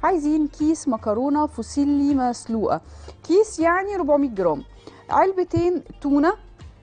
عايزين كيس مكرونه فوسيلي مسلوقه كيس يعني 400 جرام علبتين تونه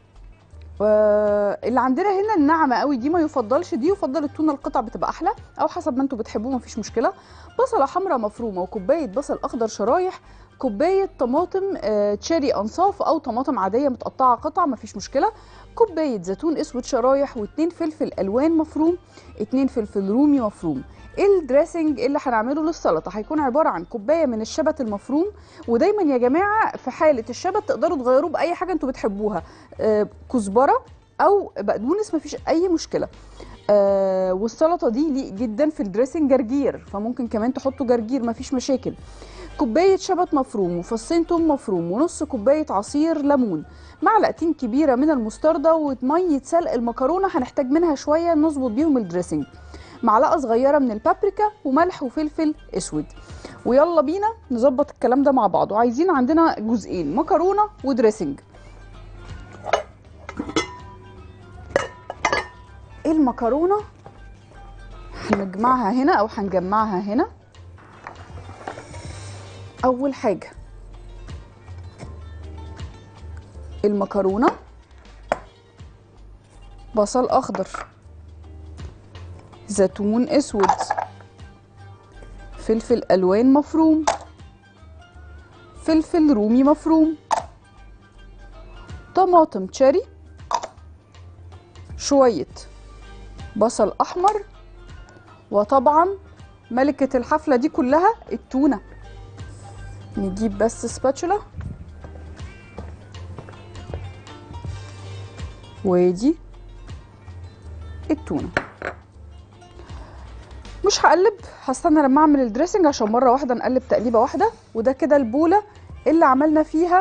آه، اللي عندنا هنا الناعمه قوي دي ما يفضلش دي يفضل التونه القطع بتبقى احلى او حسب ما انتوا بتحبوه مفيش مشكله بصله حمراء مفرومه وكوبايه بصل اخضر شرايح كوبايه طماطم آه، تشيري انصاف او طماطم عاديه متقطعه قطع مفيش مشكله كوبايه زيتون اسود شرايح واتنين فلفل الوان مفروم اتنين فلفل رومي مفروم الدريسنج اللي هنعمله للسلطه هيكون عباره عن كوبايه من الشبت المفروم ودايما يا جماعه في حاله الشبت تقدروا تغيروه باي حاجه انتوا بتحبوها آه، كزبره او بقدونس مفيش اي مشكله آه والسلطه دي ليق جدا في الدريسنج جرجير فممكن كمان تحطوا جرجير مفيش مشاكل كوبايه شبت مفروم وفصين توم مفروم ونص كوبايه عصير ليمون معلقتين كبيره من المستردة وميه سلق المكرونه هنحتاج منها شويه نظبط بيهم الدريسنج معلقه صغيره من البابريكا وملح وفلفل اسود ويلا بينا نظبط الكلام ده مع بعض وعايزين عندنا جزئين مكرونه ودريسنج المكرونه هنجمعها هنا او هنجمعها هنا اول حاجه المكرونه بصل اخضر زيتون اسود فلفل الوان مفروم فلفل رومي مفروم طماطم تشيري شويه بصل احمر وطبعا ملكه الحفله دي كلها التونه نجيب بس سباتشولا ودي التونه مش هقلب هستنى لما اعمل الدريسنج عشان مره واحده نقلب تقليبه واحده وده كده البوله اللي عملنا فيها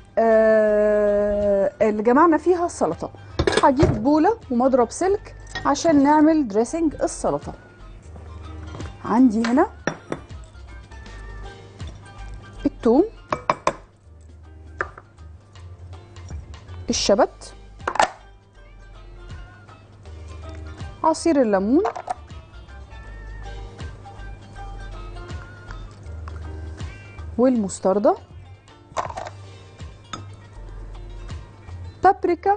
آه اللي جمعنا فيها السلطه هجيب بوله ومضرب سلك عشان نعمل دريسنج السلطه عندي هنا الثوم الشبت عصير الليمون والمستردة بابريكا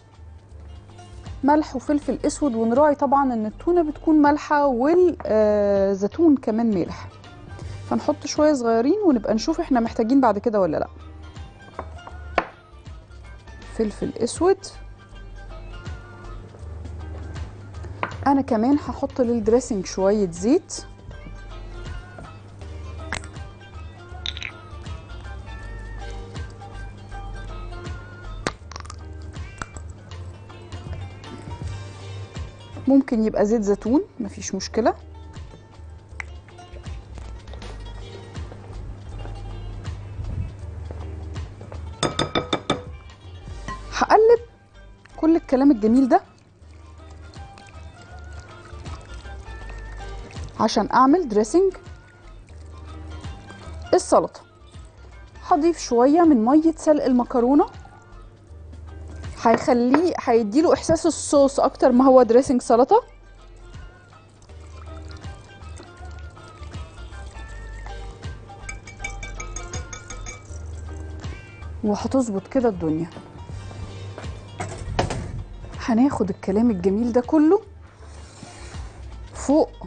ملح وفلفل اسود ونراعي طبعا ان التونه بتكون مالحه والزيتون كمان مالح فنحط شويه صغيرين ونبقى نشوف احنا محتاجين بعد كده ولا لا فلفل اسود انا كمان هحط للدريسنج شويه زيت ممكن يبقى زيت زيتون مفيش مشكله هقلب كل الكلام الجميل ده عشان اعمل دريسنج السلطه هضيف شويه من ميه سلق المكرونه هيخليه هيديله احساس الصوص اكتر ما هو دريسنج سلطه وهتظبط كده الدنيا هناخد الكلام الجميل ده كله فوق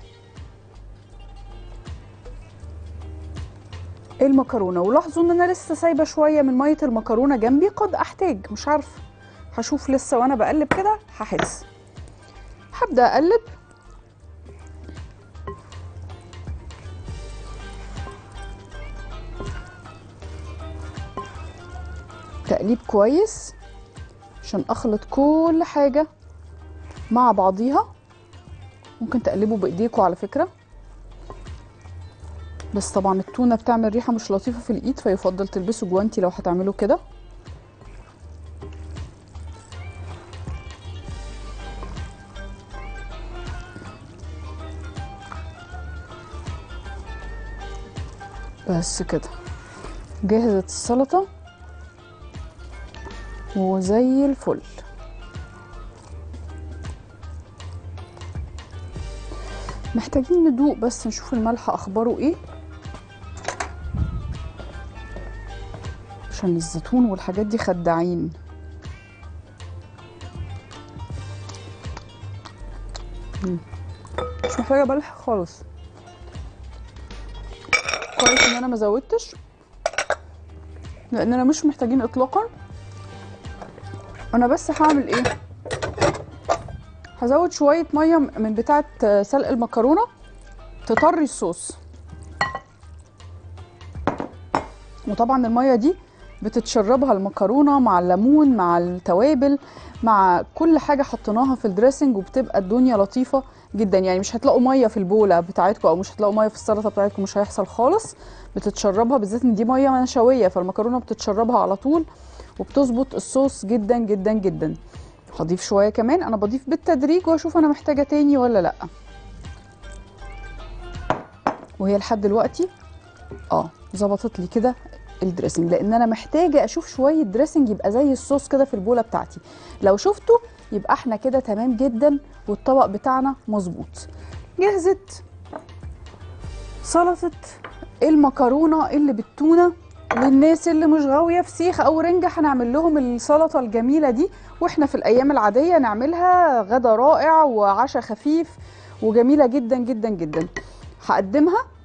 المكرونه ولاحظوا ان انا لسه سايبه شويه من ميه المكرونه جنبي قد احتاج مش عارفه هشوف لسه وانا بقلب كده هحس هبدا اقلب تقليب كويس عشان اخلط كل حاجه مع بعضيها ممكن تقلبوا بايديكوا على فكره بس طبعا التونه بتعمل ريحه مش لطيفه في الايد فيفضل تلبسوا جوانتي لو هتعملوا كده بس كده جهزت السلطه وزي الفل محتاجين ندوق بس نشوف الملح اخباره ايه عشان الزيتون والحاجات دي خداعين مم. مش محتاجه ملح خالص كويس ان انا ما زودتش لاننا مش محتاجين اطلاقا انا بس هعمل ايه هزود شويه ميه من بتاعه سلق المكرونه تطري الصوص وطبعا الميه دي بتتشربها المكرونه مع الليمون مع التوابل مع كل حاجه حطيناها في الدريسنج وبتبقى الدنيا لطيفه جدا يعني مش هتلاقوا ميه في البوله بتاعتكم او مش هتلاقوا ميه في السلطه بتاعتكم مش هيحصل خالص بتتشربها بالذات ان دي ميه نشويه فالمكرونه بتتشربها على طول وبتظبط الصوص جدا جدا جدا هضيف شويه كمان انا بضيف بالتدريج واشوف انا محتاجه تاني ولا لا وهي لحد دلوقتي اه ظبطت لي كده الدريسنج لان انا محتاجه اشوف شويه دريسنج يبقى زي الصوص كده في البوله بتاعتي لو شفته يبقى احنا كده تمام جدا والطبق بتاعنا مظبوط جهزت سلطه المكرونه اللي بالتونه للناس اللي مش غاويه فسيخ او رنجه هنعمل لهم السلطه الجميله دي واحنا في الايام العاديه نعملها غدا رائع وعشاء خفيف وجميله جدا جدا جدا هقدمها